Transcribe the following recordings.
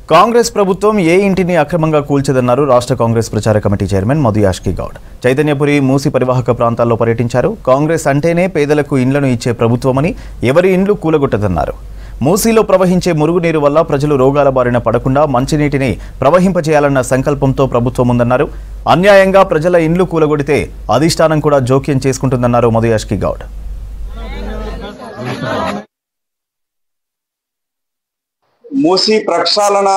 కాంగ్రెస్ ప్రభుత్వం ఏ ఇంటిని అక్రమంగా కూల్చదన్నారు రాష్ట్ర కాంగ్రెస్ ప్రచార కమిటీ చైర్మన్ మధు యాష్కి గౌడ్ చైతన్యపురి మూసి పరివాహక ప్రాంతాల్లో పర్యటించారు కాంగ్రెస్ అంటేనే పేదలకు ఇండ్లను ఇచ్చే ప్రభుత్వమని ఎవరి ఇండ్లు కూలగొట్టదన్నారు మూసీలో ప్రవహించే మురుగునీరు వల్ల ప్రజలు రోగాల బారిన పడకుండా మంచినీటిని ప్రవహింపచేయాలన్న సంకల్పంతో ప్రభుత్వం ఉందన్నారు అన్యాయంగా ప్రజల ఇండ్లు కూలగొడితే అధిష్టానం కూడా జోక్యం చేసుకుంటుందన్నారు మధు యాష్కి గౌడ్ మూసి ప్రక్షాళన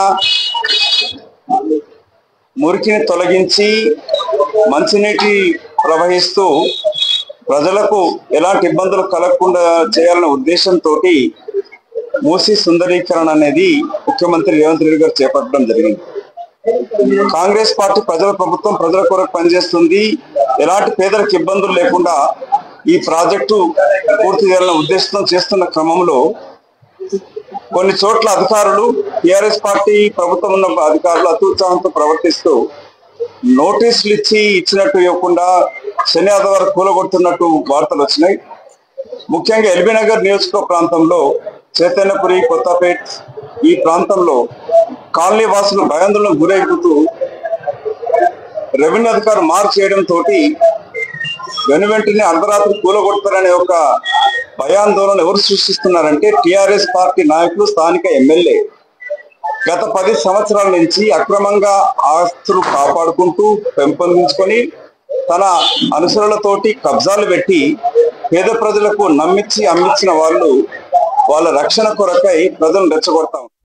మురికిని తొలగించి మంచినీటి ప్రవహిస్తూ ప్రజలకు ఎలాంటి ఇబ్బందులు కలగకుండా చేయాలనే ఉద్దేశంతో మూసి సుందరీకరణ అనేది ముఖ్యమంత్రి రేవంత్ రెడ్డి గారు చేపట్టడం జరిగింది కాంగ్రెస్ పార్టీ ప్రజల ప్రభుత్వం ప్రజల కొరకు పనిచేస్తుంది ఎలాంటి పేదలకు ఇబ్బందులు లేకుండా ఈ ప్రాజెక్టు పూర్తి చేయాలనే ఉద్దేశంతో చేస్తున్న క్రమంలో కొన్ని చోట్ల అధికారులు టిఆర్ఎస్ పార్టీ ప్రభుత్వం ఉన్న అధికారులు అత్యుత్సాహంతో ప్రవర్తిస్తూ నోటీసులు ఇచ్చి ఇచ్చినట్టు ఇవ్వకుండా శని ఆదివారం కూలగొడుతున్నట్టు వార్తలు వచ్చినాయి ముఖ్యంగా ఎల్బీ నగర్ నియోజకవర్గ ప్రాంతంలో చైతన్యపురి కొత్తపేట్ ఈ ప్రాంతంలో కాలనీ వాసులు భయాందోళనకు గురైపోతూ రెవెన్యూ అధికారులు మార్పు చేయడం తోటి వెను వెంటనే అర్ధరాత్రి కూలగొడతారనే ఒక భయాందోళన ఎవరు సృష్టిస్తున్నారంటే టిఆర్ఎస్ పార్టీ నాయకులు స్థానిక ఎమ్మెల్యే గత పది సంవత్సరాల నుంచి అక్రమంగా ఆస్తులు కాపాడుకుంటూ పెంపొందించుకొని తన అనుసరులతోటి కబ్జాలు పెట్టి పేద ప్రజలకు నమ్మించి అమ్మించిన వాళ్ళు వాళ్ళ రక్షణ కొరకై ప్రజలను రెచ్చగొడతాం